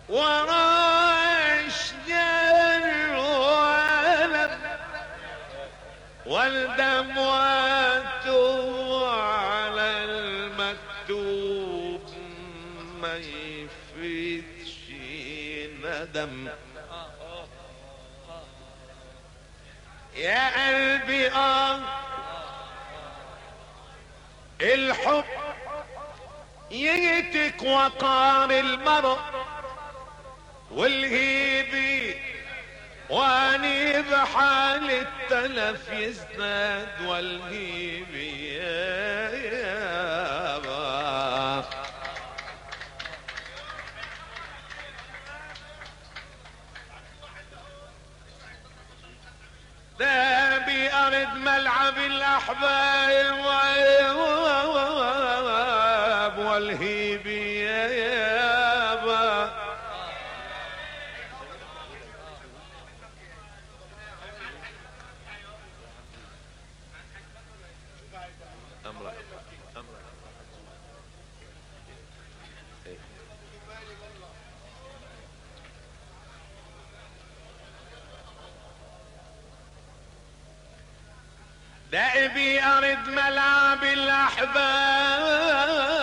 وراش جر ولد والدم واتوا على المكتوب ما يفيدش ندم يا قلبي اه الحب يتك وقار المرء والهيبي واني بحال التلف يزداد والهيبي يا يابا ده بأرض ملعب الأحباب والهيبي يا يابا أمرك أمرك دائبي أرد ملعب الأحباب